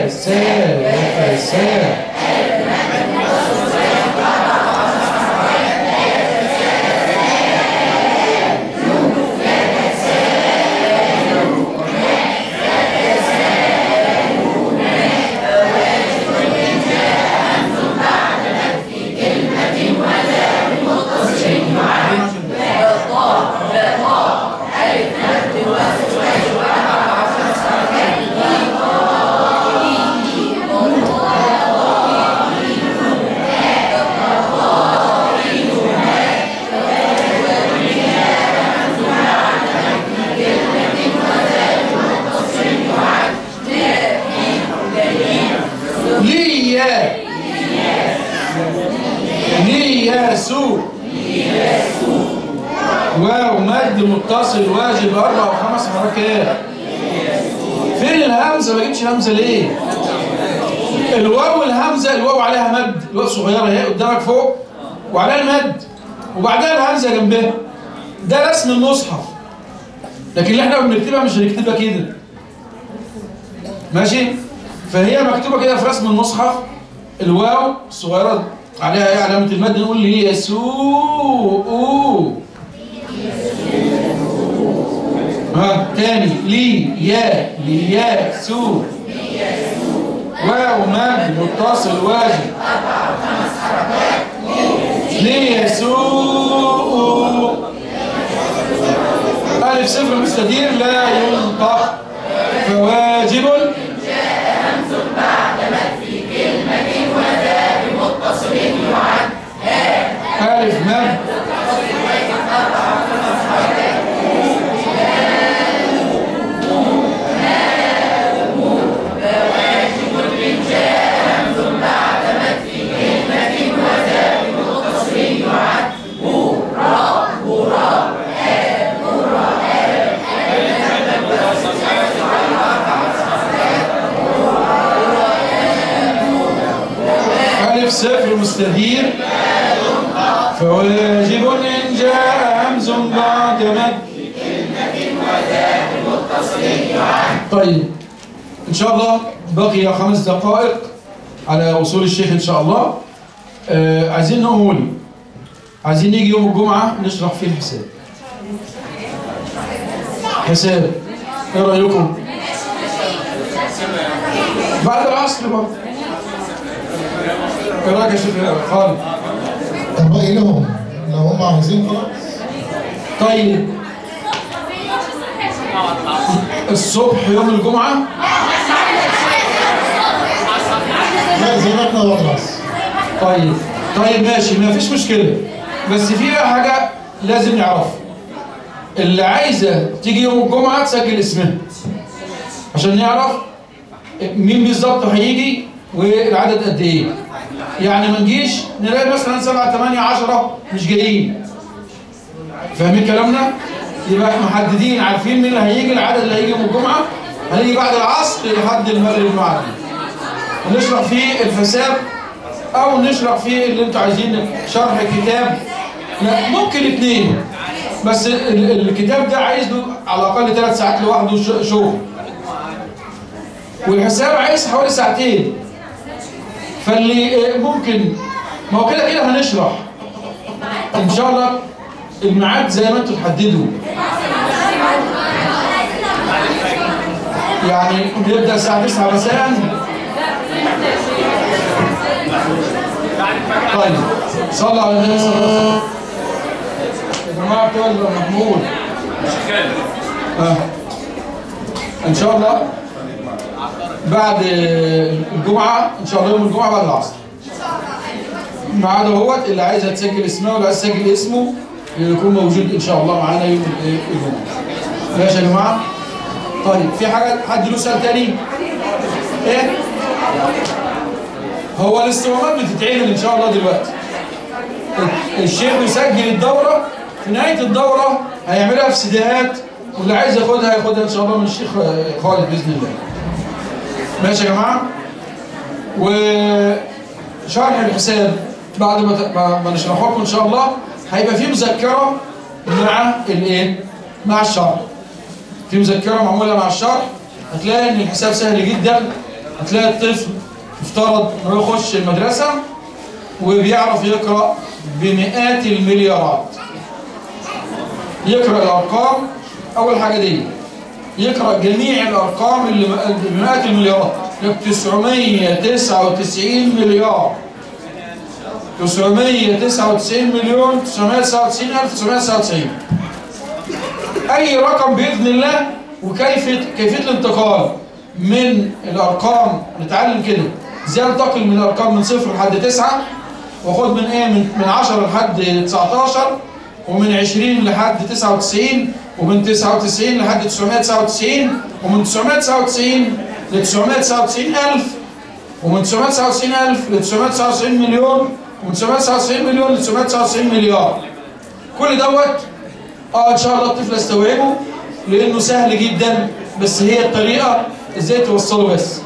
سا سا ليا لياسو واو مد متصل واجب اربع وخمس حركات فين الهمزه ما جبتش همزه ليه الواو والهمزه الواو عليها مد الواو صغيره اهي قدامك فوق وعليها المد وبعدها الهمزه جنبها ده رسم المصحف لكن اللي احنا بنكتبها مش هنكتبها كده ماشي فهي مكتوبه كده في رسم المصحف الواو الصغيره عليها ايه علامه المد نقول لي يسوء ها تاني لي يا ليا سو واو مد متصل واجب ليسوء ألف صفر مستدير لا ينطق فواجب ألف مد ألف صفر مستدير فواجب إن جاء همز بعد مد طيب إن شاء الله بقي خمس دقائق على وصول الشيخ إن شاء الله آه عايزين نقول عايزين نيجي يوم الجمعة نشرح فيه الحساب حساب ايه رأيكم؟ بعد العصر برضه ايه رأيك يا شيخ خالد؟ الرأي لهم لو هم عاوزين خلاص طيب الصبح يوم الجمعة لا زماننا وخلاص طيب طيب ماشي ما فيش مشكلة بس في بقى حاجة لازم نعرفها اللي عايزة تيجي يوم الجمعة تسجل اسمها عشان نعرف مين بالظبط هيجي والعدد قد ايه يعني ما نجيش نلاقي مثلا 7 8 10 مش جايين فاهمين كلامنا يبقى احنا محددين عارفين مين اللي هيجي العدد اللي هيجي يوم الجمعة هنيجي بعد العصر لحد المغرب المعدي ونشرح فيه الحساب او نشرح فيه اللي انتوا عايزين شرح كتاب لا ممكن اثنين بس ال- الكتاب ده عايز له على الاقل ثلاث ساعات لوحده ش- شغل والحساب عايز حوالي ساعتين فاللي آه، ممكن ما هو كده كده هنشرح ان شاء الله الميعاد زي ما انتوا تحددوا يعني نبدا الساعه 9 مساء طيب صلى على النبي صلى الله عليه وسلم يا جماعه بتوع محمود آه. ان شاء الله بعد الجمعه ان شاء الله يوم الجمعه بعد العصر ميعاد اهوت اللي عايز تسجل اسمه واللي عايز يسجل اسمه يكون موجود ان شاء الله معانا يوم الإيه؟ الجمعه ماشي يا جماعه طيب في حاجه حد له سؤال تاني ايه هو الاستمارات بتتعمل ان شاء الله دلوقتي الشيخ بيسجل الدوره في نهايه الدوره هيعملها في سيديهات واللي عايز ياخدها ياخدها ان شاء الله من الشيخ خالد باذن الله ماشي يا جماعه وشرح الحساب بعد ما ت- ما ما نشرحه لكم ان شاء الله هيبقى في مذكره مع الايه مع الشرح في مذكره معموله مع الشرح هتلاقي ان الحساب سهل جدا هتلاقي الطفل افترض انه يخش المدرسة وبيعرف يقرأ بمئات المليارات يقرأ الأرقام أول حاجة دي يقرأ جميع الأرقام اللي بمئات المليارات يبقى 999 مليار 999 مليون 999 ألف 999 أي رقم بإذن الله وكيفية كيفية الانتقال من الأرقام نتعلم كده ازاي انتقل من الأرقام من صفر لحد تسعة واخد من ايه من من 10 لحد 19 ومن 20 لحد 99 ومن 99 لحد 999 ومن 999 ل 999 ألف ومن 999 ألف ل 999 مليون ومن 999 مليون ل 999 مليار كل دوت اه ان شاء الله الطفل يستوعبه لانه سهل جدا بس هي الطريقه ازاي توصله بس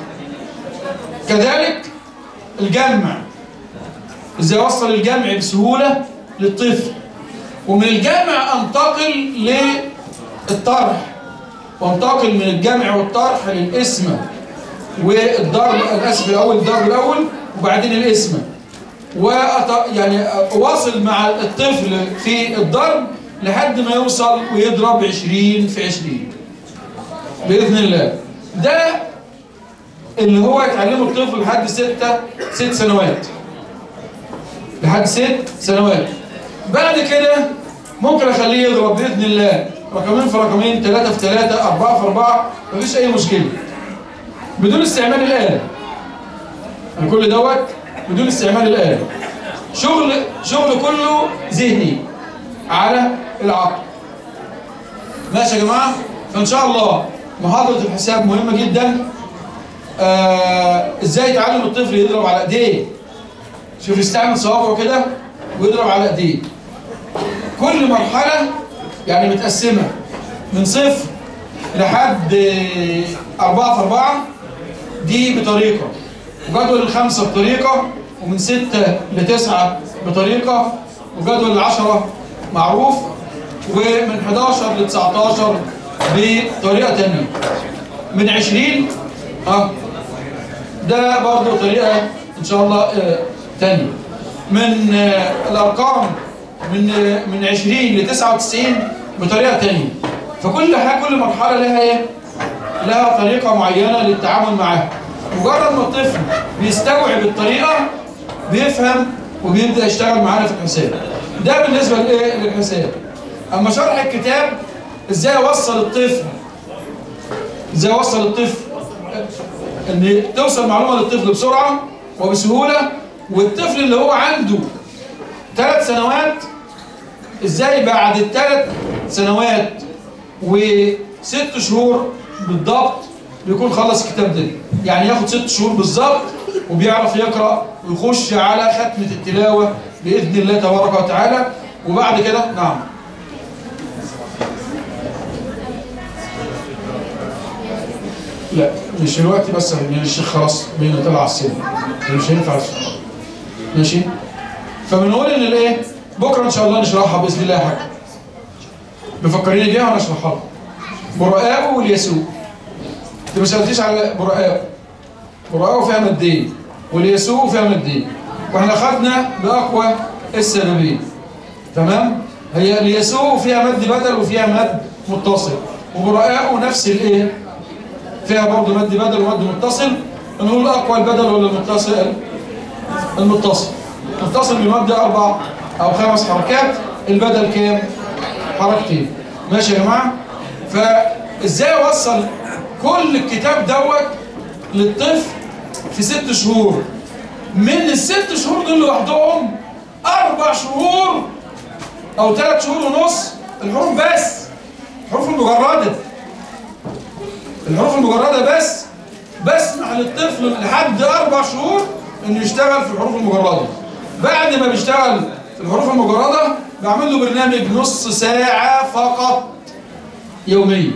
كذلك الجمع ازاي اوصل الجمع بسهوله للطفل ومن الجمع انتقل للطرح وانتقل من الجمع والطرح للاسم والضرب الاسف الاول الضرب الاول وبعدين الاسم وأط... يعني اواصل مع الطفل في الضرب لحد ما يوصل ويضرب 20 في 20 باذن الله ده اللي هو يتعلمه الطفل لحد ستة ست سنوات لحد ست سنوات بعد كده ممكن اخليه يضرب باذن الله رقمين في رقمين ثلاثة في ثلاثة أربعة في أربعة مفيش أي مشكلة بدون استعمال الآلة يعني كل دوت بدون استعمال الآلة شغل شغل كله ذهني على العقل ماشي يا جماعة فإن شاء الله محاضرة الحساب مهمة جدا آه ازاي تعلم الطفل يضرب على ايديه شوف يستعمل صوابعه كده ويضرب على ايديه كل مرحلة يعني متقسمة من صفر لحد أربعة في أربعة دي بطريقة وجدول الخمسة بطريقة ومن ستة لتسعة بطريقة وجدول العشرة معروف ومن 11 ل 19 بطريقة تانية من 20 اه ده برضو طريقة ان شاء الله آه تانية من آه الارقام من آه من 20 ل 99 بطريقة تانية فكل حاجة كل مرحلة لها ايه لها طريقة معينة للتعامل معاها مجرد ما الطفل بيستوعب الطريقة بيفهم وبيبدأ يشتغل معانا في الحساب ده بالنسبة لإيه للحساب أما شرح الكتاب إزاي أوصل الطفل إزاي أوصل الطفل ان توصل معلومه للطفل بسرعه وبسهوله والطفل اللي هو عنده ثلاث سنوات ازاي بعد الثلاث سنوات وست شهور بالضبط بيكون خلص الكتاب ده يعني ياخد ست شهور بالظبط وبيعرف يقرا ويخش على ختمه التلاوه باذن الله تبارك وتعالى وبعد كده نعم لا مش دلوقتي بس يعني الشيخ خلاص بينا طلع على السن مش هينفع ماشي فبنقول ان الايه بكره ان شاء الله نشرحها باذن الله حاجه مفكرين بيها وانا اشرحها لكم براءه واليسوع انت ما سالتيش على براءه براءه فيها مادين واليسوع فيها مادين واحنا خدنا باقوى السببين تمام هي اليسوع فيها مد بدل وفيها مد متصل وبراءه نفس الايه فيها برضه مد بدل ومد متصل نقول اقوى البدل ولا المتصل المتصل متصل بمد اربع او خمس حركات البدل كام حركتين ماشي يا جماعه فازاي اوصل كل الكتاب دوت للطفل في ست شهور من الست شهور دول لوحدهم اربع شهور او ثلاث شهور ونص الحروف بس الحروف المجرده الحروف المجردة بس بسمح للطفل لحد أربع شهور إنه يشتغل في الحروف المجردة بعد ما بيشتغل في الحروف المجردة بعمل له برنامج نص ساعة فقط يوميا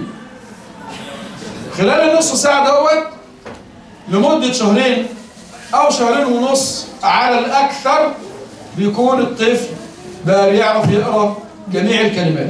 خلال النص ساعة دوت لمدة شهرين أو شهرين ونص على الأكثر بيكون الطفل بقى بيعرف يقرأ جميع الكلمات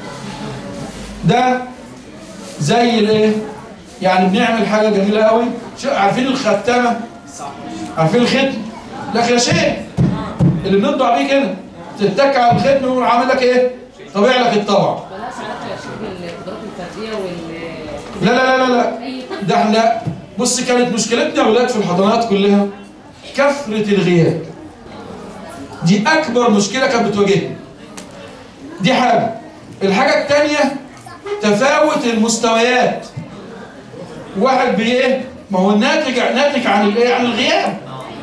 ده زي الايه يعني بنعمل حاجه جميله قوي شو عارفين الختامة عارفين الختم لا يا شيء اللي بنطبع بيه كده تتك على الختم ويقوم عامل لك ايه طبيع لك الطبع ملهاش علاقه يا شيخ بالقدرات الفرديه وال لا لا لا لا لا اي ده احنا بص كانت مشكلتنا يا ولاد في الحضانات كلها كثرة الغياب دي أكبر مشكلة كانت بتواجهنا دي حاجة الحاجة التانية تفاوت المستويات واحد بإيه ما هو الناتج ناتج عن الإيه عن الغياب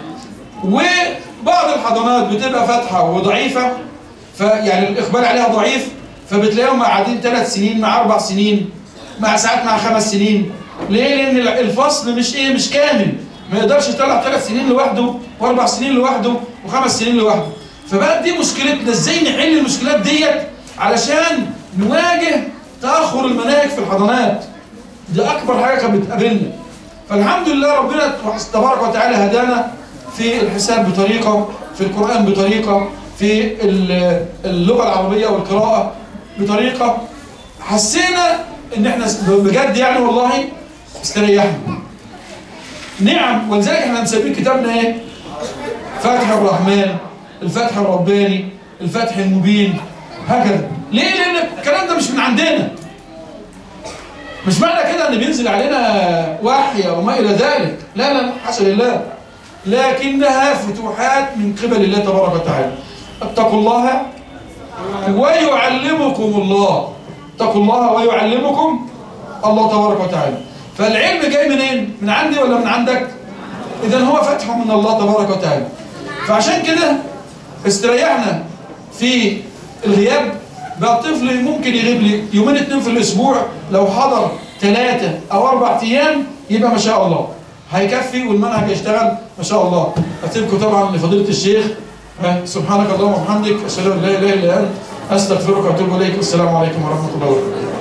وبعض الحضانات بتبقى فاتحة وضعيفة فيعني الإقبال عليها ضعيف فبتلاقيهم قاعدين ثلاث سنين مع أربع سنين مع ساعات مع خمس سنين ليه؟ لأن الفصل مش إيه مش كامل ما يقدرش يطلع ثلاث سنين لوحده وأربع سنين لوحده وخمس سنين لوحده فبقى دي مشكلتنا إزاي نحل المشكلات ديت علشان نواجه تأخر المناهج في الحضانات دي أكبر حاجة كانت بتقابلنا فالحمد لله ربنا تبارك وتعالى هدانا في الحساب بطريقة في القرآن بطريقة في ال- اللغة العربية والقراءة بطريقة حسينا ان احنا بجد يعني والله استريحنا نعم ولذلك احنا مسمين كتابنا ايه فتح الرحمن الفتح الرباني الفتح المبين هكذا ليه لان الكلام ده مش من عندنا مش معنى كده ان بينزل علينا وحي وما الى ذلك لا لا لا حاشا لله لكنها فتوحات من قبل الله تبارك وتعالى اتقوا الله ويعلمكم الله اتقوا الله ويعلمكم الله تبارك وتعالى فالعلم جاي منين من عندي ولا من عندك اذا هو فتح من الله تبارك وتعالى فعشان كده استريحنا في الغياب بقى الطفل ممكن يغيب لي يومين اتنين في الاسبوع لو حضر ثلاثة او اربع ايام يبقى ما شاء الله هيكفي والمنهج هيشتغل ما شاء الله اتركوا طبعا لفضيلة الشيخ ها، سبحانك اللهم وبحمدك اشهد ان لا اله الا انت استغفرك واتوب اليك والسلام عليكم ورحمه الله وبركاته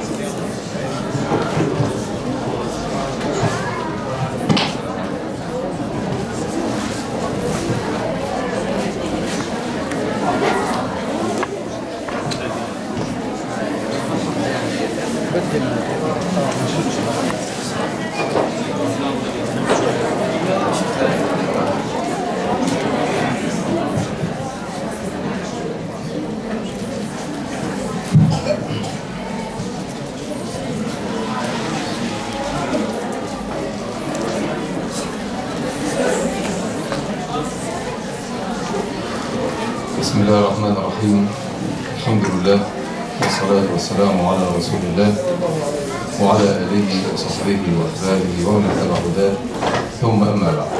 بسم الله الرحمن الرحيم الحمد لله والصلاة والسلام على رسول الله وعلى آله وصحبه وأحبابه ومن اتبع هداه ثم أما بعد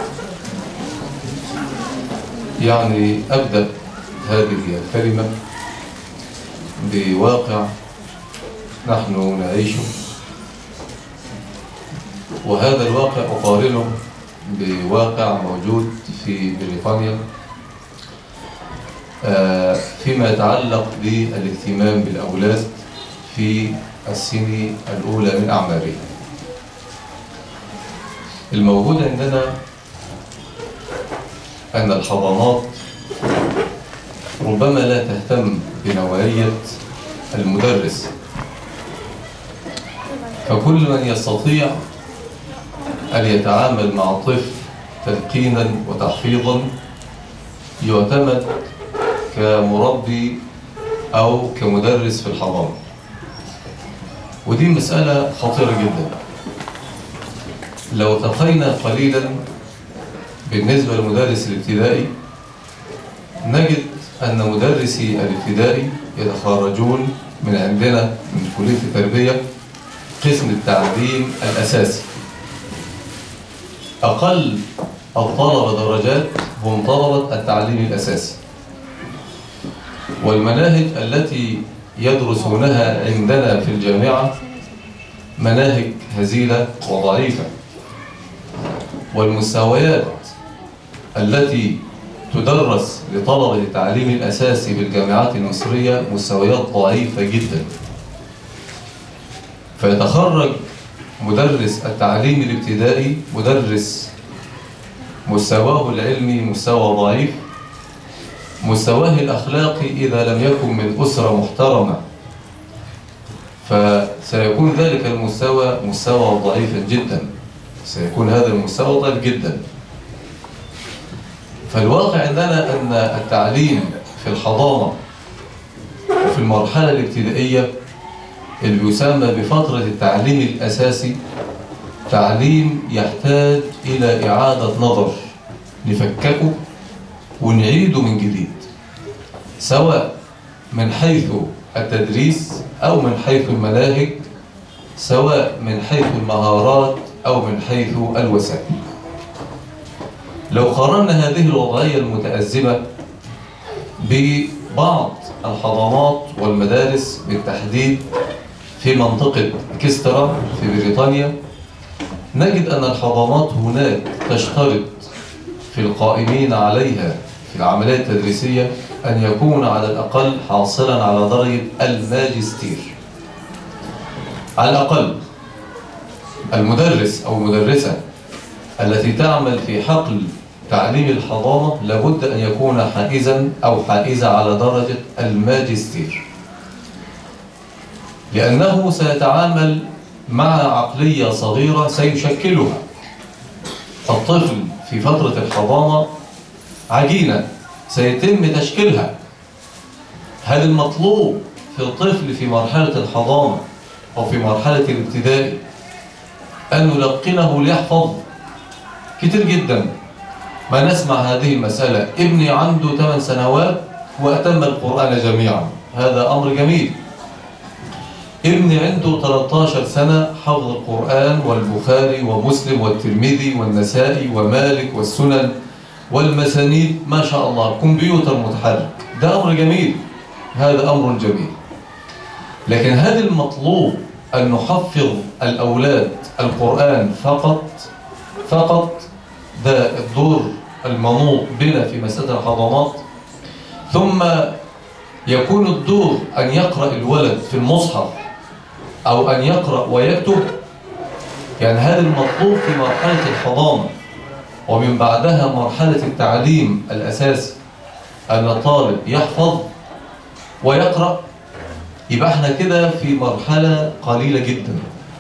يعني أبدأ هذه الكلمة بواقع نحن نعيشه وهذا الواقع أقارنه بواقع موجود في بريطانيا آه، فيما يتعلق بالاهتمام بالأولاد في السن الأولى من أعمارهم الموجود عندنا أن الحضانات ربما لا تهتم بنوعية المدرس فكل من يستطيع أن يتعامل مع الطفل تلقينا وتحفيظا يعتمد كمربي أو كمدرس في الحضانة ودي مسألة خطيرة جدا لو تقينا قليلا بالنسبة للمدرس الابتدائي نجد أن مدرسي الابتدائي يتخرجون من عندنا من كلية التربية قسم التعليم الأساسي أقل الطلبة درجات هم طلبة التعليم الأساسي والمناهج التي يدرسونها عندنا في الجامعة مناهج هزيلة وضعيفة والمستويات التي تدرس لطلبة التعليم الأساسي بالجامعات المصرية مستويات ضعيفة جدا فيتخرج مدرس التعليم الابتدائي مدرس مستواه العلمي مستوى ضعيف مستواه الأخلاقي إذا لم يكن من أسرة محترمة فسيكون ذلك المستوى مستوى ضعيفا جدا سيكون هذا المستوى ضعيف جدا فالواقع عندنا أن التعليم في الحضانة وفي المرحلة الابتدائية اللي يسمى بفترة التعليم الأساسي تعليم يحتاج إلى إعادة نظر نفككه ونعيده من جديد سواء من حيث التدريس أو من حيث المناهج سواء من حيث المهارات أو من حيث الوسائل لو قارنا هذه الوضعية المتأزمة ببعض الحضانات والمدارس بالتحديد في منطقة كسترا في بريطانيا نجد أن الحضانات هناك تشترط في القائمين عليها في العملية التدريسية أن يكون على الأقل حاصلا على درجة الماجستير على الأقل المدرس أو المدرسة التي تعمل في حقل تعليم الحضانة لابد أن يكون حائزا أو حائزة على درجة الماجستير لأنه سيتعامل مع عقلية صغيرة سيشكلها الطفل في فترة الحضانة عجينة سيتم تشكيلها هل المطلوب في الطفل في مرحلة الحضانة أو في مرحلة الابتدائي أن نلقنه ليحفظ كتير جدا ما نسمع هذه المسألة ابني عنده 8 سنوات وأتم القرآن جميعا هذا أمر جميل ابني عنده 13 سنة حفظ القرآن والبخاري ومسلم والترمذي والنسائي ومالك والسنن والمسانيد ما شاء الله كمبيوتر متحرك ده أمر جميل هذا أمر جميل لكن هل المطلوب أن نحفظ الأولاد القرآن فقط فقط ده الدور المنوط بنا في مسألة الحضانات ثم يكون الدور أن يقرأ الولد في المصحف أو أن يقرأ ويكتب يعني هذا المطلوب في مرحلة الحضانة ومن بعدها مرحلة التعليم الأساسي أن الطالب يحفظ ويقرأ يبقى احنا كده في مرحلة قليلة جدا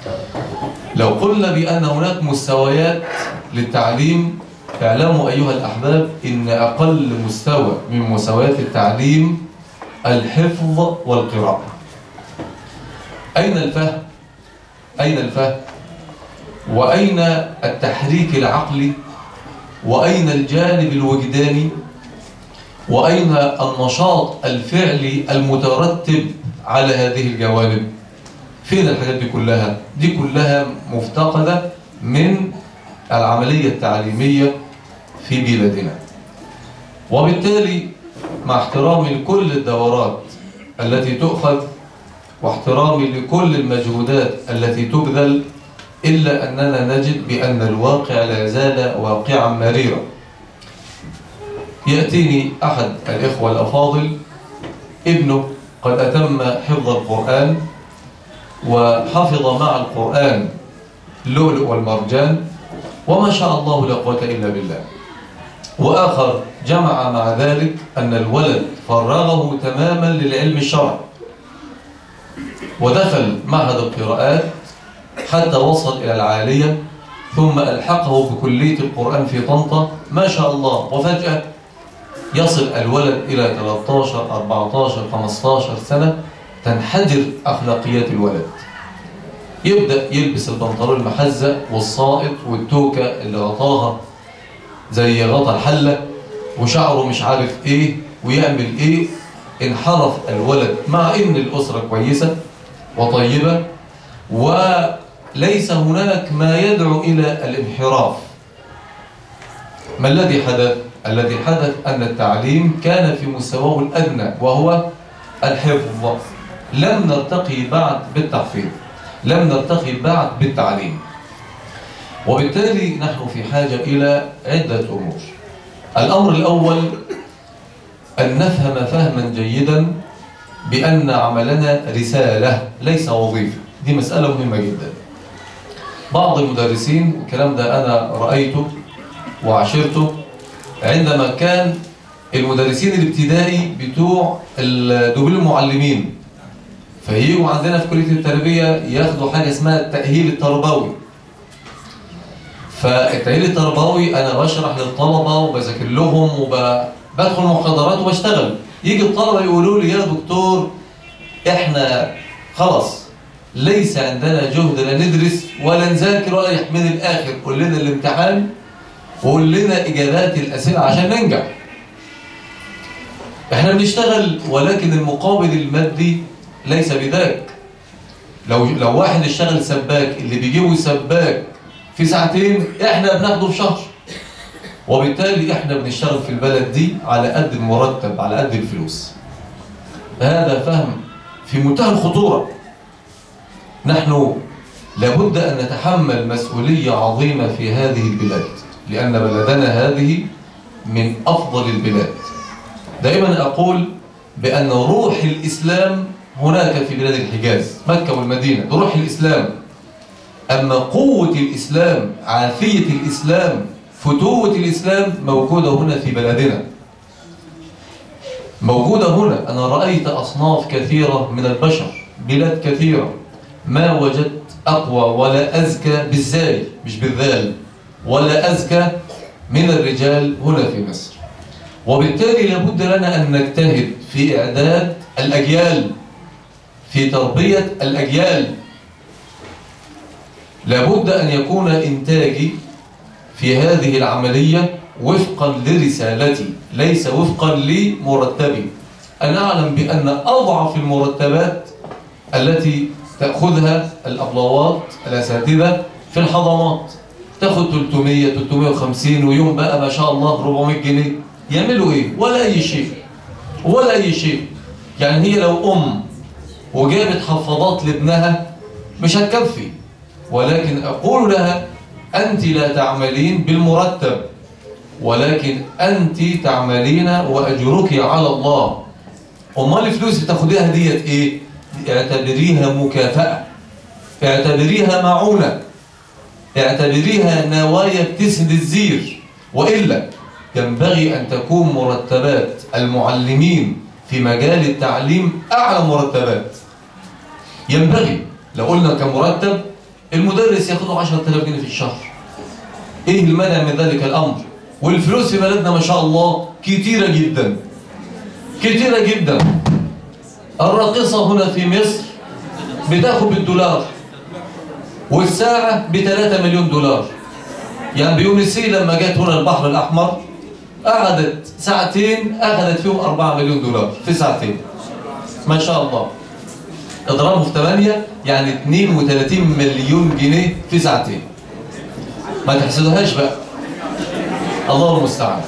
لو قلنا بأن هناك مستويات للتعليم اعلموا أيها الأحباب إن أقل مستوى من مستويات التعليم الحفظ والقراءة أين الفهم؟ أين الفهم؟ وأين التحريك العقلي؟ وأين الجانب الوجداني؟ وأين النشاط الفعلي المترتب على هذه الجوانب؟ فين الحاجات دي كلها؟ دي كلها مفتقدة من العملية التعليمية في بلادنا وبالتالي مع احترامي لكل الدورات التي تؤخذ واحترامي لكل المجهودات التي تبذل إلا أننا نجد بأن الواقع لا زال واقعا مريرا يأتيني أحد الإخوة الأفاضل ابنه قد أتم حفظ القرآن وحفظ مع القرآن اللؤلؤ والمرجان وما شاء الله لا قوة إلا بالله وآخر جمع مع ذلك أن الولد فرغه تماما للعلم الشرعي ودخل معهد القراءات حتى وصل إلى العالية ثم ألحقه بكلية القرآن في طنطا ما شاء الله وفجأة يصل الولد إلى 13 14 15 سنة تنحدر أخلاقيات الولد يبدأ يلبس البنطلون المحزق والصائط والتوكة اللي غطاها زي غطا الحلة وشعره مش عارف ايه ويعمل ايه انحرف الولد مع ان الأسرة كويسة وطيبة وليس هناك ما يدعو إلى الانحراف ما الذي حدث؟ الذي حدث أن التعليم كان في مستواه الأدنى وهو الحفظ لم نرتقي بعد بالتحفيظ لم نرتقي بعد بالتعليم وبالتالي نحن في حاجة إلى عدة أمور الأمر الأول أن نفهم فهما جيدا بأن عملنا رسالة ليس وظيفة دي مسألة مهمة جدا بعض المدرسين الكلام ده أنا رأيته وعشرته عندما كان المدرسين الابتدائي بتوع دبل المعلمين فييجوا عندنا في كلية التربية ياخدوا حاجة اسمها التأهيل التربوي فالتأهيل التربوي أنا بشرح للطلبة وبذاكر لهم وبدخل محاضرات وبشتغل يجي الطلبة يقولوا لي يا دكتور إحنا خلاص ليس عندنا جهد لا ندرس ولا نذاكر ولا يحمل الآخر قول لنا الامتحان وقول لنا إجابات الأسئلة عشان ننجح احنا بنشتغل ولكن المقابل المادي ليس بذاك لو لو واحد اشتغل سباك اللي بيجيبه سباك في ساعتين احنا بناخده في شهر وبالتالي احنا بنشتغل في البلد دي على قد المرتب على قد الفلوس هذا فهم في منتهى الخطورة نحن لابد أن نتحمل مسؤولية عظيمة في هذه البلاد لأن بلدنا هذه من أفضل البلاد دائما أقول بأن روح الإسلام هناك في بلاد الحجاز مكة والمدينة ده روح الإسلام أما قوة الإسلام عافية الإسلام فتوة الإسلام موجودة هنا في بلدنا موجودة هنا أنا رأيت أصناف كثيرة من البشر بلاد كثيرة ما وجدت أقوى ولا أزكى بالزاي مش بالذال ولا أزكى من الرجال هنا في مصر وبالتالي لابد لنا أن نجتهد في إعداد الأجيال في تربية الأجيال لابد أن يكون إنتاجي في هذه العملية وفقا لرسالتي ليس وفقا لمرتبي أنا أعلم بأن أضعف المرتبات التي تأخذها الأبلوات الأساتذة في الحضانات تاخد 300 350 ويوم بقى ما شاء الله 400 جنيه يعملوا ايه ولا اي شيء ولا اي شيء يعني هي لو ام وجابت حفاضات لابنها مش هتكفي ولكن اقول لها انت لا تعملين بالمرتب ولكن انت تعملين واجرك على الله امال الفلوس اللي بتاخديها ديت ايه اعتبريها مكافاه اعتبريها معونه اعتبريها نوايا بتسند الزير وإلا ينبغي أن تكون مرتبات المعلمين في مجال التعليم أعلى مرتبات ينبغي لو قلنا كمرتب المدرس ياخده 10000 جنيه في الشهر ايه المانع من ذلك الامر والفلوس في بلدنا ما شاء الله كتيره جدا كتيره جدا الراقصه هنا في مصر بتاخد بالدولار والساعة ب 3 مليون دولار يعني بيونسي لما جت هنا البحر الأحمر قعدت ساعتين أخذت فيهم 4 مليون دولار في ساعتين ما شاء الله اضربه في 8 يعني 32 مليون جنيه في ساعتين ما تحسدوهاش بقى الله المستعان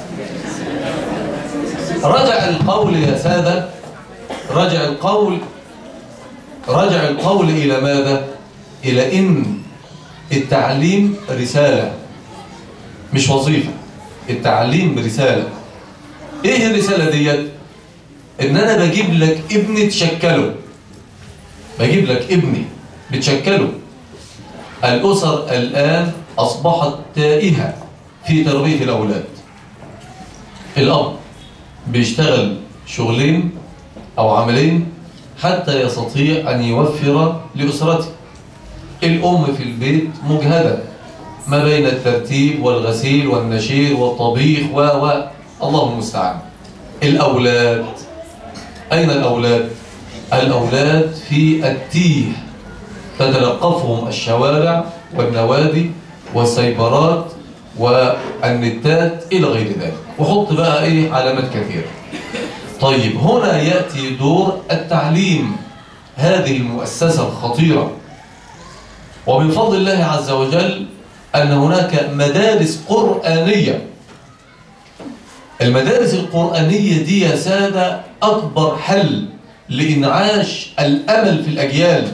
رجع القول يا سادة رجع القول رجع القول إلى ماذا؟ إلى إن التعليم رسالة مش وظيفة التعليم رسالة إيه الرسالة ديت؟ إن أنا بجيب لك ابني تشكله بجيب لك ابني بتشكله الأسر الآن أصبحت تائهة في تربية الأولاد الأب بيشتغل شغلين أو عملين حتى يستطيع أن يوفر لأسرته الأم في البيت مجهدة ما بين الترتيب والغسيل والنشير والطبيخ و و الله المستعان الأولاد أين الأولاد؟ الأولاد في التيه تتلقفهم الشوارع والنوادي والسيبرات والنتات إلى غير ذلك وحط بقى إيه علامات كثيرة طيب هنا يأتي دور التعليم هذه المؤسسة الخطيرة ومن فضل الله عز وجل أن هناك مدارس قرآنية المدارس القرآنية دي يا سادة أكبر حل لإنعاش الأمل في الأجيال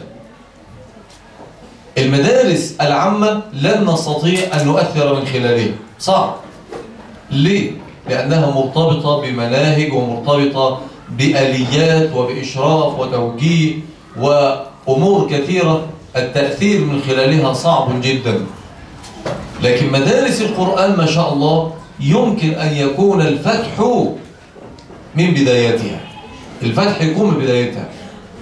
المدارس العامة لن نستطيع أن نؤثر من خلالها صعب ليه؟ لأنها مرتبطة بمناهج ومرتبطة بآليات وبإشراف وتوجيه وأمور كثيرة التأثير من خلالها صعب جدا لكن مدارس القرآن ما شاء الله يمكن أن يكون الفتح من بدايتها الفتح يكون من بدايتها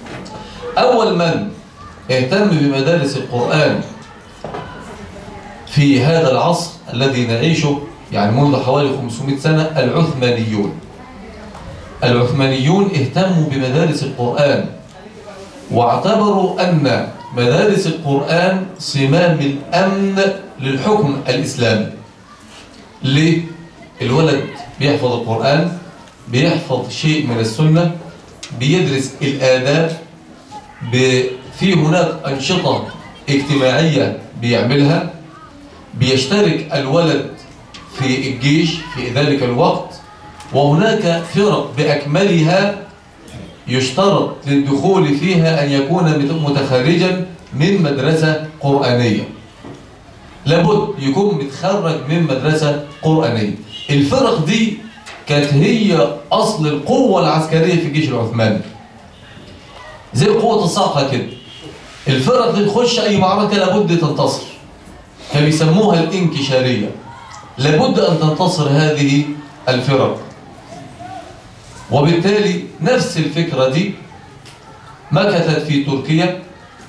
أول من اهتم بمدارس القرآن في في هذا العصر الذي نعيشه يعني منذ حوالي 500 سنة العثمانيون العثمانيون اهتموا بمدارس القرآن واعتبروا أن مدارس القرآن صمام الأمن للحكم الإسلامي ليه؟ الولد بيحفظ القرآن بيحفظ شيء من السنة بيدرس الآداب ب- في هناك أنشطة اجتماعية بيعملها بيشترك الولد في الجيش في ذلك الوقت وهناك فرق بأكملها يشترط للدخول فيها أن يكون متخرجا من مدرسة قرآنية لابد يكون متخرج من مدرسة قرآنية الفرق دي كانت هي أصل القوة العسكرية في الجيش العثماني زي قوة الصاعقة كده الفرق دي تخش أي معركة لابد تنتصر فبيسموها الانكشارية لابد أن تنتصر هذه الفرق وبالتالي نفس الفكرة دي مكثت في تركيا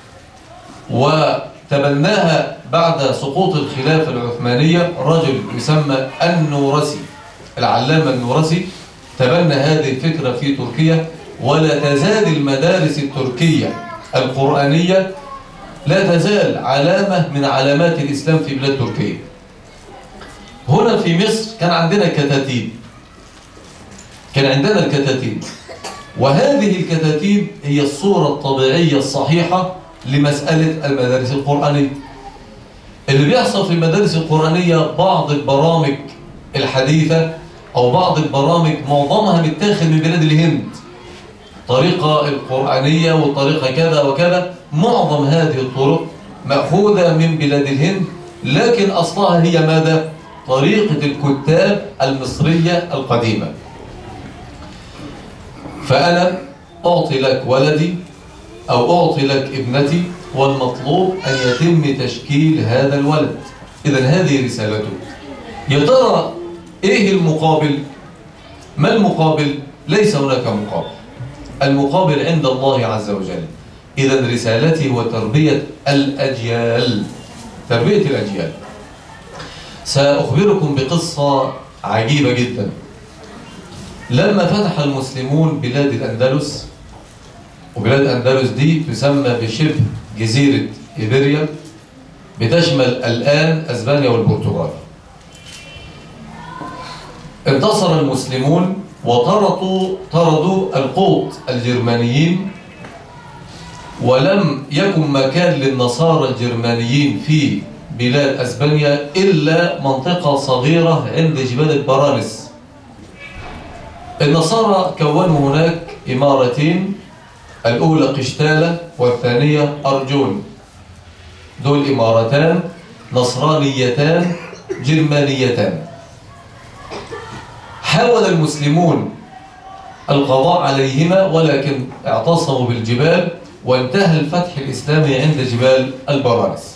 وتبناها بعد سقوط الخلافة العثمانية رجل يسمى النورسي العلامة النورسي تبنى هذه الفكرة في تركيا ولا تزال المدارس التركية القرآنية لا تزال علامة من علامات الإسلام في بلاد تركيا هنا في مصر كان عندنا كتاتيب كان عندنا الكتاتيب وهذه الكتاتيب هي الصورة الطبيعية الصحيحة لمسألة المدارس القرآنية اللي بيحصل في المدارس القرآنية بعض البرامج الحديثة أو بعض البرامج معظمها متاخد من بلاد الهند طريقة القرآنية والطريقة كذا وكذا معظم هذه الطرق مأخوذة من بلاد الهند لكن أصلها هي ماذا؟ طريقة الكتاب المصرية القديمة فأنا أعطي لك ولدي أو أعطي لك ابنتي والمطلوب أن يتم تشكيل هذا الولد إذا هذه رسالته يا ترى إيه المقابل؟ ما المقابل؟ ليس هناك مقابل المقابل عند الله عز وجل إذا رسالتي هو تربية الأجيال تربية الأجيال سأخبركم بقصة عجيبة جدا لما فتح المسلمون بلاد الأندلس وبلاد الأندلس دي تسمى بشبه جزيرة إيبيريا بتشمل الآن أسبانيا والبرتغال انتصر المسلمون وطردوا طردوا القوط الجرمانيين ولم يكن مكان للنصارى الجرمانيين في بلاد أسبانيا إلا منطقة صغيرة عند جبال البرانس النصارى كونوا هناك إمارتين الأولى قشتالة والثانية أرجون دول إمارتان نصرانيتان جرمانيتان حاول المسلمون القضاء عليهما ولكن اعتصموا بالجبال وانتهى الفتح الإسلامي عند جبال البرانس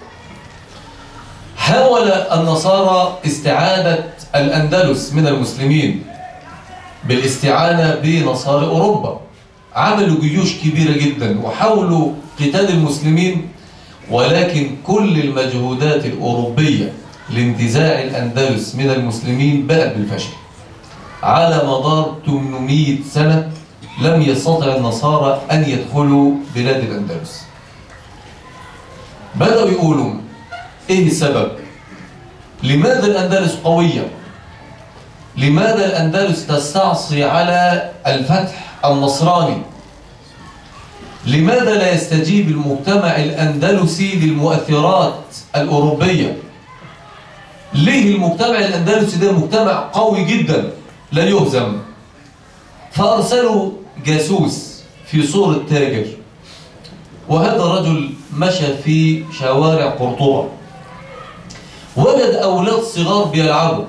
حاول النصارى استعادة الأندلس من المسلمين بالاستعانة بنصارى أوروبا عملوا جيوش كبيرة جدا وحاولوا قتال المسلمين ولكن كل المجهودات الأوروبية لانتزاع الأندلس من المسلمين بقت بالفشل على مدار 800 سنة لم يستطع النصارى أن يدخلوا بلاد الأندلس بدأوا يقولوا إيه السبب؟ لماذا الأندلس قوية؟ لماذا الأندلس تستعصي على الفتح النصراني؟ لماذا لا يستجيب المجتمع الأندلسي للمؤثرات الأوروبية؟ ليه المجتمع الأندلسي ده مجتمع قوي جدا لا يهزم فأرسلوا جاسوس في صورة تاجر وهذا رجل مشى في شوارع قرطبة وجد أولاد صغار بيلعبوا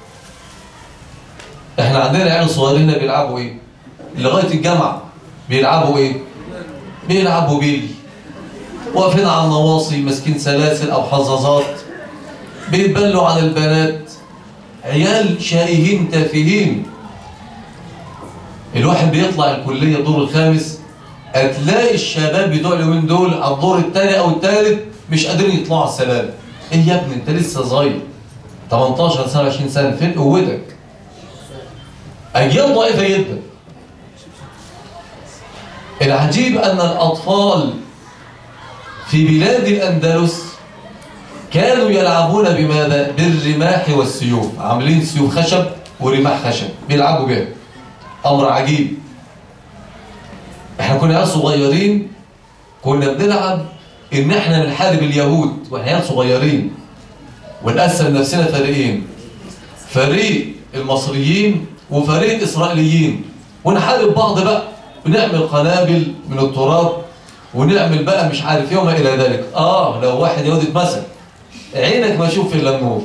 احنا عندنا عيال صغيرين بيلعبوا ايه لغاية الجامعة بيلعبوا ايه بيلعبوا بيلي واقفين على النواصي ماسكين سلاسل او حظاظات بيتبلوا على البنات عيال شائهين تافهين الواحد بيطلع الكلية الدور الخامس هتلاقي الشباب بتوع اليومين دول على الدور الثاني او الثالث مش قادرين يطلعوا على السلالم ايه يا ابني انت لسه صغير 18 سنه 20 سنه فين قوتك اجيال ضعيفه جدا العجيب ان الاطفال في بلاد الاندلس كانوا يلعبون بماذا بالرماح والسيوف عاملين سيوف خشب ورماح خشب بيلعبوا بيها امر عجيب احنا كنا عيال صغيرين كنا بنلعب ان احنا نحارب اليهود واحنا عيال صغيرين ونقسم نفسنا فريقين فريق المصريين وفريق اسرائيليين ونحارب بعض بقى ونعمل قنابل من التراب ونعمل بقى مش عارف ايه وما الى ذلك اه لو واحد يهودي اتمسك عينك ما اشوف الا النور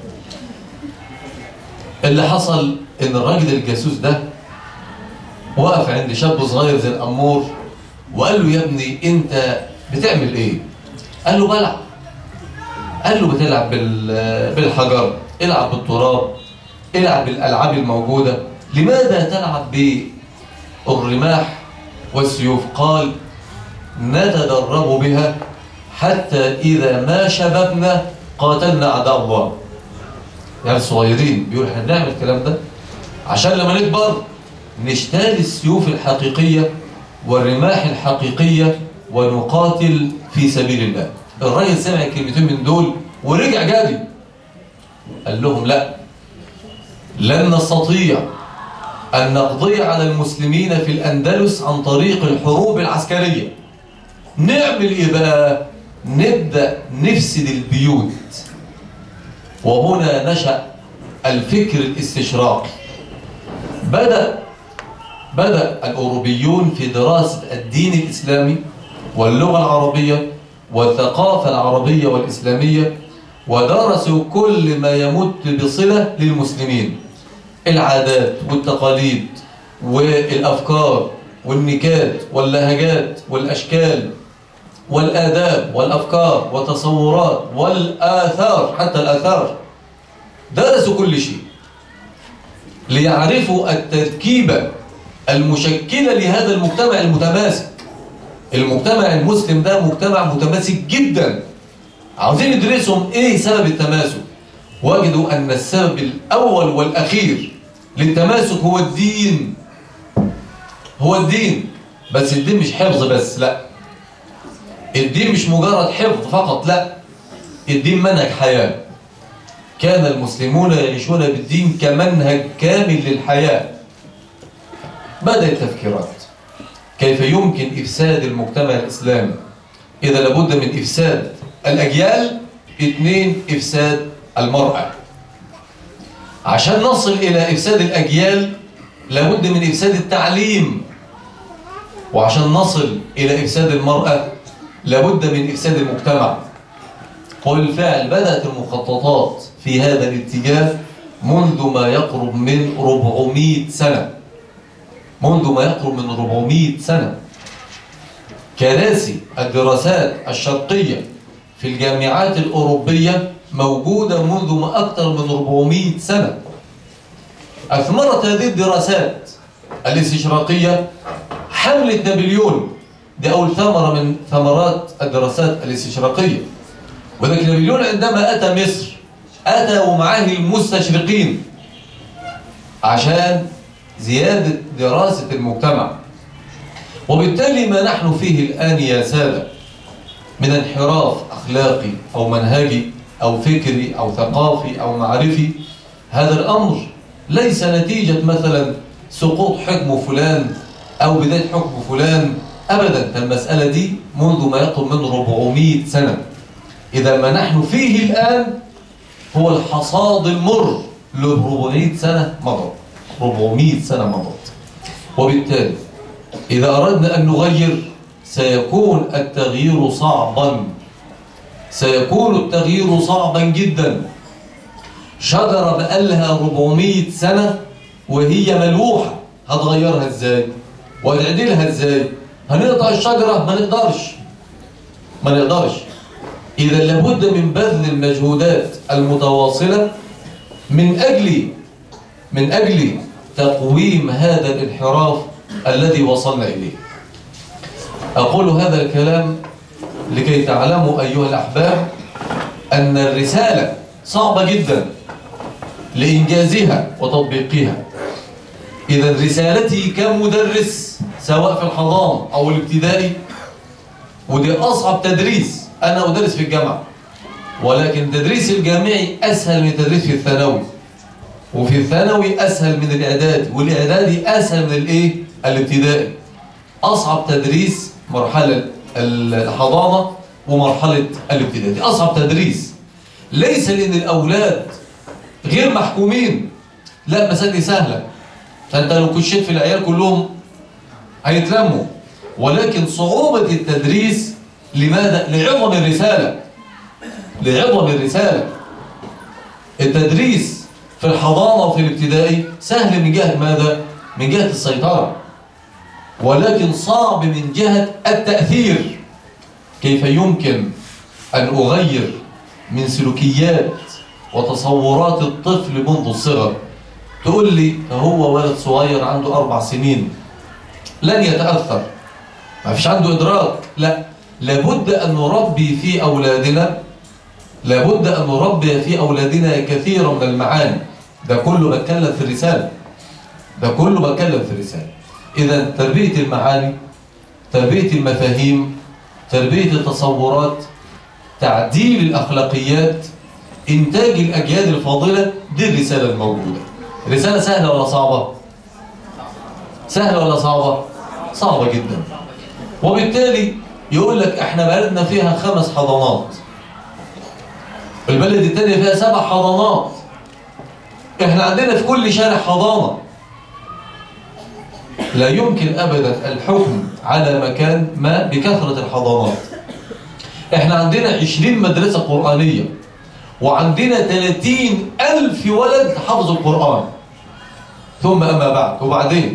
اللي حصل ان الراجل الجاسوس ده وقف عند شاب صغير زي الامور وقال له يا ابني انت بتعمل ايه قال له بلعب قال له بتلعب بال- بالحجر العب بالتراب العب بالالعاب الموجوده لماذا تلعب بالرماح والسيوف قال نتدرب بها حتى اذا ما شببنا قاتلنا اعداء الله يعني صغيرين بيقول احنا بنعمل الكلام ده عشان لما نكبر نشتري السيوف الحقيقيه والرماح الحقيقيه ونقاتل في سبيل الله الراجل سمع الكلمتين من دول ورجع جاري قال لهم لا لن نستطيع أن نقضي على المسلمين في الأندلس عن طريق الحروب العسكرية نعمل إيه بقى؟ نبدأ نفسد البيوت وهنا نشأ الفكر الاستشراقي بدأ بدأ الأوروبيون في دراسة الدين الإسلامي واللغة العربية والثقافة العربية والإسلامية ودرسوا كل ما يمت بصلة للمسلمين العادات والتقاليد والأفكار والنكات واللهجات والأشكال والآداب والأفكار والتصورات والآثار حتى الآثار درسوا كل شيء ليعرفوا التركيبة المشكلة لهذا المجتمع المتماسك المجتمع المسلم ده مجتمع متماسك جدا عاوزين ندرسهم ايه سبب التماسك وجدوا ان السبب الاول والاخير للتماسك هو الدين هو الدين بس الدين مش حفظ بس لا الدين مش مجرد حفظ فقط لا الدين منهج حياة كان المسلمون يعيشون بالدين كمنهج كامل للحياة بدأ التفكيرات كيف يمكن إفساد المجتمع الإسلامي إذا لابد من إفساد الأجيال اثنين إفساد المرأة عشان نصل إلى إفساد الأجيال لابد من إفساد التعليم وعشان نصل إلى إفساد المرأة لابد من إفساد المجتمع وبالفعل بدأت المخططات في هذا الاتجاه منذ ما يقرب من 400 سنة منذ ما يقرب من 400 سنة كراسي الدراسات الشرقية في الجامعات الأوروبية موجودة منذ ما أكثر من 400 سنة أثمرت هذه الدراسات الاستشراقية حملة نابليون دي أول ثمرة من ثمرات الدراسات الاستشراقية وذلك نابليون عندما أتى مصر أتى ومعاه المستشرقين عشان زيادة دراسة المجتمع وبالتالي ما نحن فيه الآن يا سادة من انحراف أخلاقي أو منهجي أو فكري أو ثقافي أو معرفي هذا الأمر ليس نتيجة مثلا سقوط حكم فلان أو بداية حكم فلان أبدا المسألة دي منذ ما يقرب من 400 سنة إذا ما نحن فيه الآن هو الحصاد المر ل 400 سنة مضت 400 سنة مضت وبالتالي إذا أردنا أن نغير سيكون التغيير صعبا سيكون التغيير صعبا جدا شجرة بقالها 400 سنة وهي ملوحة هتغيرها ازاي وهتعدلها ازاي هنقطع الشجرة ما نقدرش ما نقدرش إذا لابد من بذل المجهودات المتواصلة من أجل من أجل تقويم هذا الانحراف الذي وصلنا إليه أقول هذا الكلام لكي تعلموا أيها الأحباب أن الرسالة صعبة جدا لإنجازها وتطبيقها إذا رسالتي كمدرس سواء في الحضانة أو الابتدائي ودي أصعب تدريس أنا أدرس في الجامعة ولكن التدريس الجامعي أسهل من التدريس في الثانوي وفي الثانوي أسهل من الإعدادي والإعدادي أسهل من الإيه؟ الابتدائي أصعب تدريس مرحلة الحضانة ومرحلة الابتدائي دي أصعب تدريس ليس لأن الأولاد غير محكومين لا المسألة دي سهلة فأنت لو كشيت في العيال كلهم هيتلموا ولكن صعوبة التدريس لماذا؟ لعظم الرسالة لعظم الرسالة التدريس في الحضانة وفي الابتدائي سهل من جهة ماذا؟ من جهة السيطرة ولكن صعب من جهة التأثير كيف يمكن أن أغير من سلوكيات وتصورات الطفل منذ الصغر تقول لي هو ولد صغير عنده أربع سنين لن يتأثر ما فيش عنده إدراك لا لابد أن نربي في أولادنا لابد أن نربي في أولادنا كثيرا من المعاني ده كله بتكلم في الرسالة ده كله بتكلم في الرسالة إذا تربية المعاني تربية المفاهيم تربية التصورات تعديل الأخلاقيات إنتاج الأجيال الفاضلة دي الرسالة الموجودة رسالة سهلة ولا صعبة؟ سهلة ولا صعبة؟ صعبة جدا وبالتالي يقول لك احنا بلدنا فيها خمس حضانات البلد التانية فيها سبع حضانات احنا عندنا في كل شارع حضانة لا يمكن ابدا الحكم على مكان ما بكثرة الحضانات احنا عندنا عشرين مدرسة قرآنية وعندنا ثلاثين ألف ولد حفظ القرآن ثم أما بعد وبعدين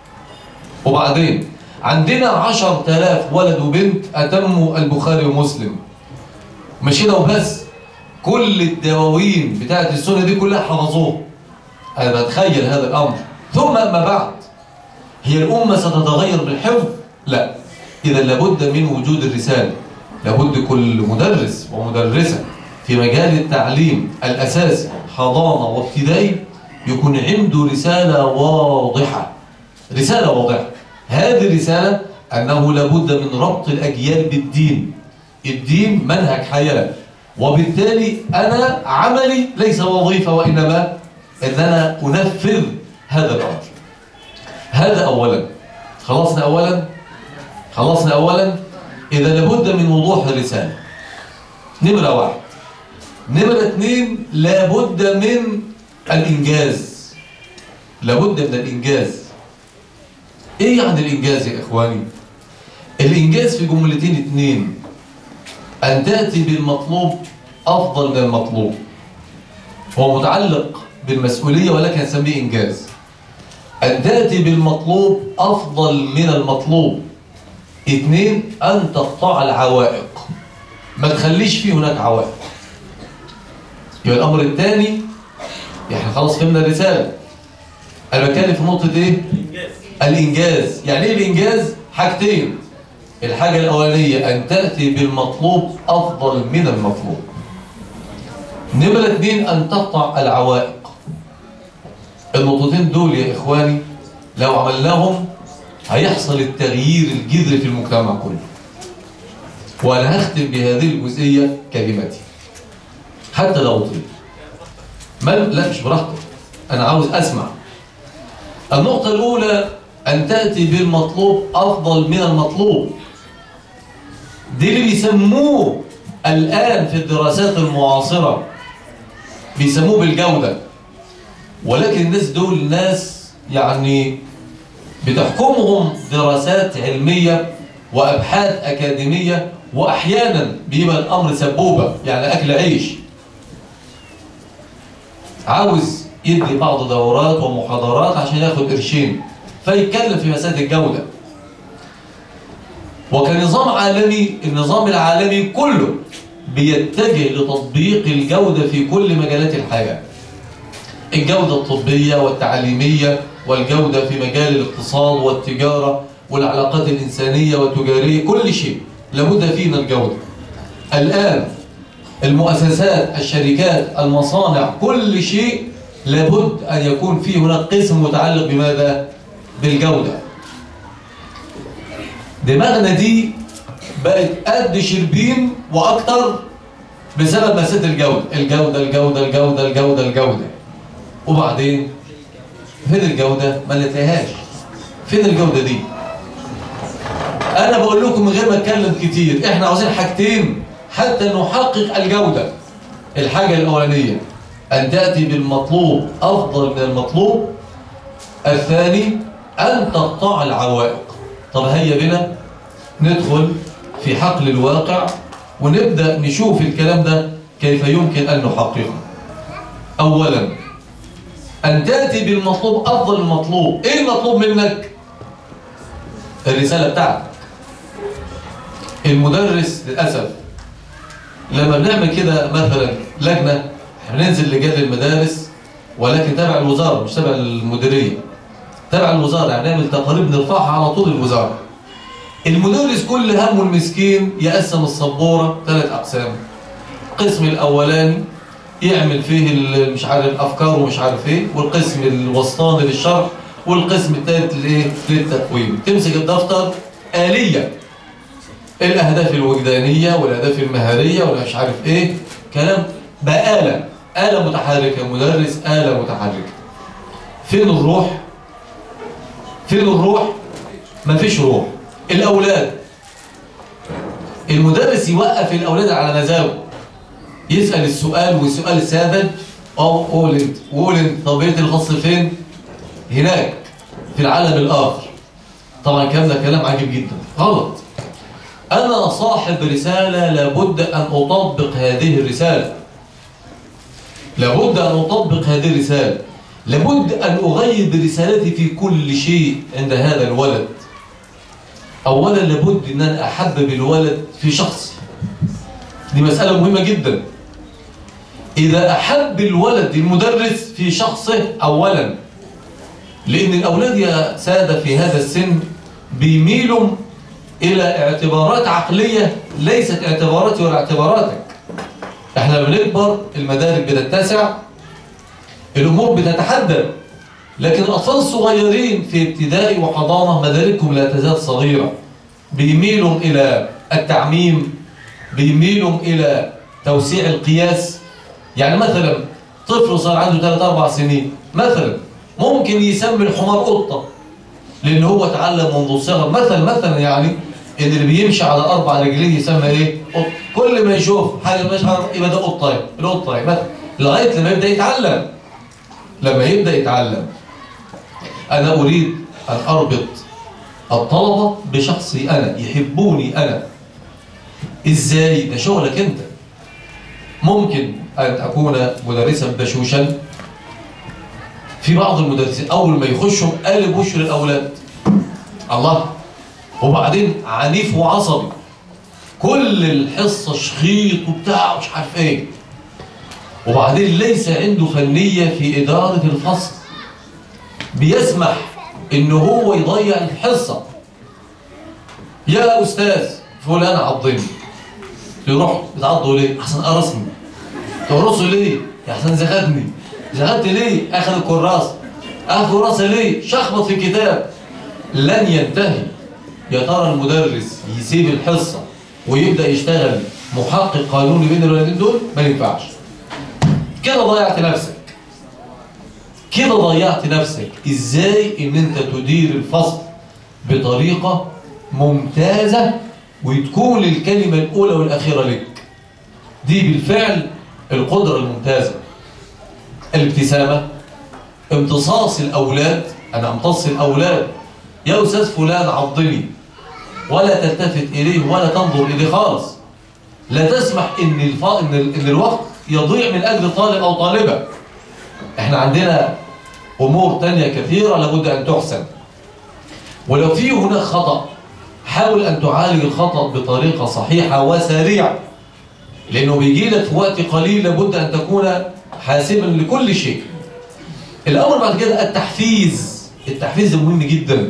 وبعدين عندنا عشر تلاف ولد وبنت أتموا البخاري ومسلم مش كده وبس كل الدواوين بتاعت السنة دي كلها حفظوها أنا بتخيل هذا الأمر ثم أما بعد هي الأمة ستتغير بالحفظ لا إذا لابد من وجود الرسالة لابد كل مدرس ومدرسة في مجال التعليم الأساسي حضانة وابتدائي يكون عنده رسالة واضحة رسالة واضحة هذه الرسالة أنه لابد من ربط الأجيال بالدين الدين منهج حياة وبالتالي أنا عملي ليس وظيفة وإنما أن أنا أنفذ هذا الأمر هذا أولا خلصنا أولا خلصنا أولا إذا لابد من وضوح الرسالة نمرة واحد نمرة اثنين لابد من الإنجاز لابد من الإنجاز إيه يعني الإنجاز يا إخواني الإنجاز في جملتين اثنين أن تأتي بالمطلوب أفضل من المطلوب هو متعلق بالمسؤولية ولكن نسميه إنجاز أن تأتي بالمطلوب أفضل من المطلوب اثنين أن تقطع العوائق ما تخليش فيه هناك عوائق يبقى الأمر الثاني احنا خلاص فهمنا الرسالة أنا بتكلم في نقطة إيه؟ الإنجاز يعني إيه الإنجاز؟ حاجتين الحاجة الأولانية أن تأتي بالمطلوب أفضل من المطلوب نمرة اثنين أن تقطع العوائق النقطتين دول يا إخواني لو عملناهم هيحصل التغيير الجذري في المجتمع كله وأنا هختم بهذه الجزئية كلمتي حتى لو طيب ما لا مش براحتك أنا عاوز أسمع النقطة الأولى أن تأتي بالمطلوب أفضل من المطلوب دي اللي بيسموه الآن في الدراسات المعاصرة بيسموه بالجودة ولكن الناس دول ناس يعني بتحكمهم دراسات علمية وأبحاث أكاديمية وأحيانا بيبقى الأمر سبوبة يعني أكل عيش عاوز يدي بعض دورات ومحاضرات عشان ياخد قرشين فيتكلم في مسائل الجودة وكنظام عالمي النظام العالمي كله بيتجه لتطبيق الجودة في كل مجالات الحياة الجودة الطبية والتعليمية والجودة في مجال الاقتصاد والتجارة والعلاقات الإنسانية والتجارية كل شيء لابد فيه من الجودة الآن المؤسسات الشركات المصانع كل شيء لابد أن يكون فيه هناك قسم متعلق بماذا؟ بالجودة دماغنا دي بقت قد شربين وأكتر بسبب مسألة الجودة الجودة الجودة الجودة الجودة الجودة وبعدين فين الجودة؟ ما لقيتهاش فين الجودة دي؟ أنا بقول لكم من غير ما أتكلم كتير إحنا عاوزين حاجتين حتى نحقق الجودة الحاجة الأولانية أن تأتي بالمطلوب أفضل من المطلوب الثاني أن تقطع العوائق طب هيا بنا ندخل في حقل الواقع ونبدأ نشوف الكلام ده كيف يمكن أن نحققه أولا أن تأتي بالمطلوب أفضل المطلوب إيه المطلوب منك؟ الرسالة بتاعتك المدرس للأسف لما بنعمل كده مثلا لجنة بننزل لجان المدارس ولكن تبع الوزارة مش تبع المديرية تبع الوزارة يعني نعمل تقارير نرفعها على طول الوزارة المدرس كل همه المسكين يقسم السبورة ثلاث أقسام القسم الأولاني يعمل فيه ال- مش عارف الأفكار ومش عارف إيه والقسم الوسطاني للشرح والقسم الثالث للإيه للتقويم تمسك الدفتر آلية الأهداف الوجدانية والأهداف المهارية ولا مش عارف إيه كلام بقى آلة آلة متحركة مدرس آلة متحركة فين الروح فين الروح مفيش روح الأولاد المدرس يوقف الأولاد على مزاجه يسأل السؤال والسؤال ساذج أو قول انت وقول انت طب بيت الخاص فين هناك في العالم الآخر طبعا الكلام ده كلام عجيب جدا غلط أنا صاحب رسالة لابد أن أطبق هذه الرسالة لابد أن أطبق هذه الرسالة لابد أن أغير رسالتي في كل شيء عند هذا الولد أولا لابد أن أنا أحبب الولد في شخصي دي مسألة مهمة جدا إذا أحب الولد المدرس في شخصه أولا لأن الأولاد يا سادة في هذا السن بيميلوا إلى اعتبارات عقلية ليست اعتباراتي ولا اعتباراتك احنا لما بنكبر المدارك بتتسع الأمور بتتحدد لكن الأطفال الصغيرين في ابتدائي وحضانة مداركهم لا تزال صغيرة بيميلوا إلى التعميم بيميلوا إلى توسيع القياس يعني مثلا طفل صار عنده 3-4 سنين مثلا ممكن يسمي الحمار قطة لأن هو اتعلم منذ الصغر مثلا مثلا يعني إن اللي بيمشي على أربع رجلين يسمى إيه؟ قط كل ما يشوف حاجة مش عارف يبقى ده قطة القطة مثلا لغاية لما يبدأ يتعلم لما يبدأ يتعلم أنا أريد أن أربط الطلبة بشخصي أنا يحبوني أنا إزاي ده شغلك أنت ممكن أن أكون مدرسا بشوشا في بعض المدرسين أول ما يخشوا قالب وش للأولاد الله وبعدين عنيف وعصبي كل الحصة شخيط وبتاع مش عارف ايه وبعدين ليس عنده فنية في إدارة الفصل بيسمح إن هو يضيع الحصة يا أستاذ فلان عضني يروح بتعضه ليه؟ أحسن قرصني تقرصه ليه؟ يا أحسن زغدني زغدت ليه؟ أخذ الكراس أخذ كراسة ليه؟ شخبط في الكتاب لن ينتهي يا ترى المدرس يسيب الحصة ويبدأ يشتغل محقق قانوني بين الولدين دول ما ينفعش كده ضيعت نفسك كده ضيعت نفسك ازاي ان انت تدير الفصل بطريقة ممتازة وتكون الكلمة الأولى والأخيرة لك دي بالفعل القدرة الممتازة الابتسامة امتصاص الأولاد أنا امتص الأولاد يا أستاذ فلان عضني ولا تلتفت إليه ولا تنظر إليه خالص لا تسمح إن, الف... إن, ال... إن الوقت يضيع من أجل طالب أو طالبة إحنا عندنا أمور تانية كثيرة لابد أن تحسن ولو في هناك خطأ حاول أن تعالج الخطأ بطريقة صحيحة وسريعة لأنه بيجي لك في وقت قليل لابد أن تكون حاسبا لكل شيء الأمر بعد كده التحفيز التحفيز مهم جدا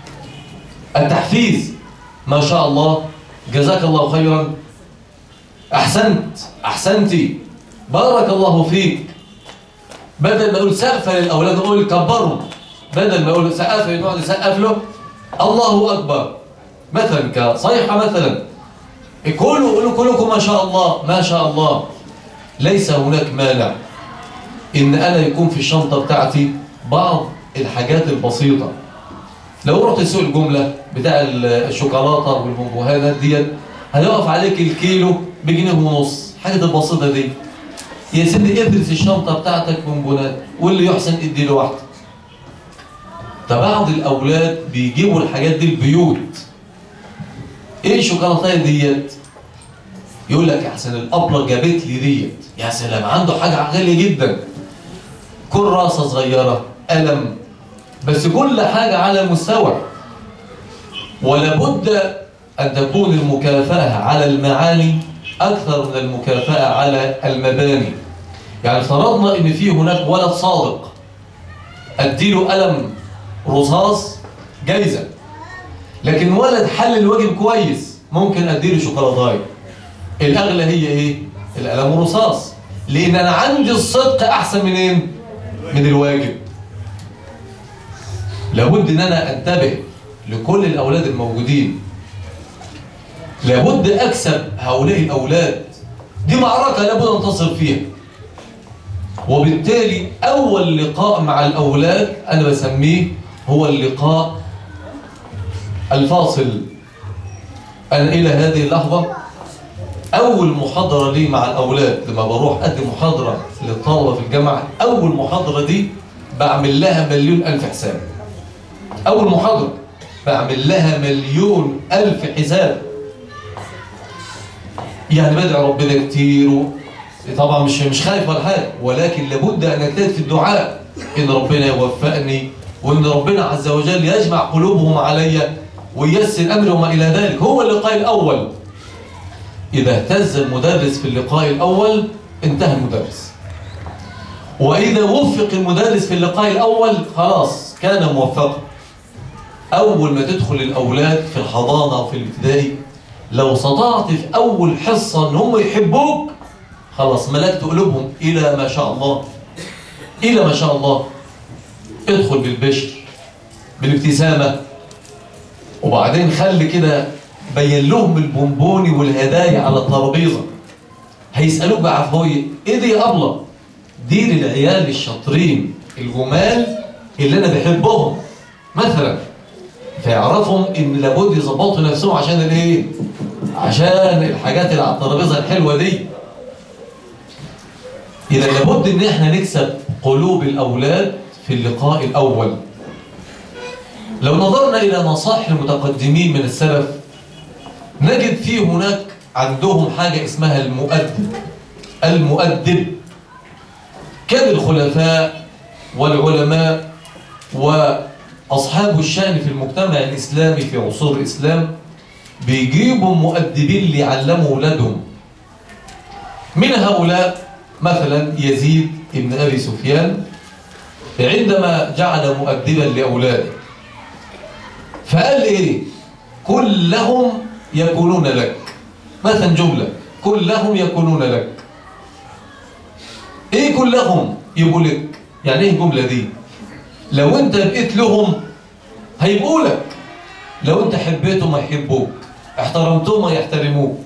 التحفيز ما شاء الله جزاك الله خيرا أحسنت أحسنتي بارك الله فيك بدل ما يقول سقفة للأولاد يقول كبروا بدل ما يقول سقفة يقعد يسقف له الله أكبر مثلا كصيحة مثلا كلوا قولوا كلكم ما شاء الله ما شاء الله ليس هناك مانع إن أنا يكون في الشنطة بتاعتي بعض الحاجات البسيطة لو رحت سوق الجملة بتاع الشوكولاتة والبونبوهانات ديت هيقف عليك الكيلو بجنيه ونص حاجة البسيطة دي يا سيدي ادرس الشنطة بتاعتك بونبونات واللي يحسن ادي له واحدة فبعض الأولاد بيجيبوا الحاجات دي البيوت ايه الشوكولاتة ديت يقول لك يا حسن الأبلة جابت لي ديت يا سلام عنده حاجة غالية جدا كراسة صغيرة قلم بس كل حاجة على مستوى ولابد أن تكون المكافأة على المعاني أكثر من المكافأة على المباني يعني افترضنا إن في هناك ولد صادق أديله قلم رصاص جايزة لكن ولد حل الواجب كويس ممكن أديله شوكولاتايه الأغلى هي إيه؟ القلم الرصاص لأن أنا عندي الصدق أحسن منين؟ من الواجب لابد ان انا انتبه لكل الاولاد الموجودين لابد اكسب هؤلاء الاولاد دي معركه لابد انتصر فيها وبالتالي اول لقاء مع الاولاد انا بسميه هو اللقاء الفاصل انا الى هذه اللحظه اول محاضره لي مع الاولاد لما بروح اقدم محاضره للطلبه في الجامعه اول محاضره دي بعمل لها مليون الف حساب أول محاضرة بعمل لها مليون ألف حساب يعني بدعي ربنا كتير و... طبعا مش مش خايف ولا حاجة ولكن لابد أن أجتهد في الدعاء إن ربنا يوفقني وإن ربنا عز وجل يجمع قلوبهم علي وييسر أمرهم إلى ذلك هو اللقاء الأول إذا اهتز المدرس في اللقاء الأول انتهى المدرس وإذا وفق المدرس في اللقاء الأول خلاص كان موفقا أول ما تدخل الأولاد في الحضانة أو في الابتدائي لو استطعت في أول حصة إن هم يحبوك خلاص ملكت قلوبهم إلى ما شاء الله إلى ما شاء الله ادخل بالبشر بالابتسامة وبعدين خلي كده بين لهم البونبوني والهدايا على الترابيزة هيسألوك بعفوية إيه دي يا أبلة؟ دي للعيال الشاطرين الجمال اللي أنا بحبهم مثلا فيعرفهم ان لابد يظبطوا نفسهم عشان الايه عشان الحاجات اللي على الترابيزه الحلوه دي اذا لابد ان احنا نكسب قلوب الاولاد في اللقاء الاول لو نظرنا الى نصائح المتقدمين من السلف نجد في هناك عندهم حاجه اسمها المؤدب المؤدب كان الخلفاء والعلماء و أصحاب الشأن في المجتمع الإسلامي في عصور الإسلام بيجيبوا مؤدبين ليعلموا أولادهم من هؤلاء مثلا يزيد ابن أبي سفيان عندما جعل مؤدبا لأولاده فقال إيه كلهم يكونون لك مثلا جملة كلهم يكونون لك إيه كلهم يبقوا لك يعني إيه الجملة دي لو انت بقيت لهم هيبقوا لك لو انت حبيتهم هيحبوك احترمتهم هيحترموك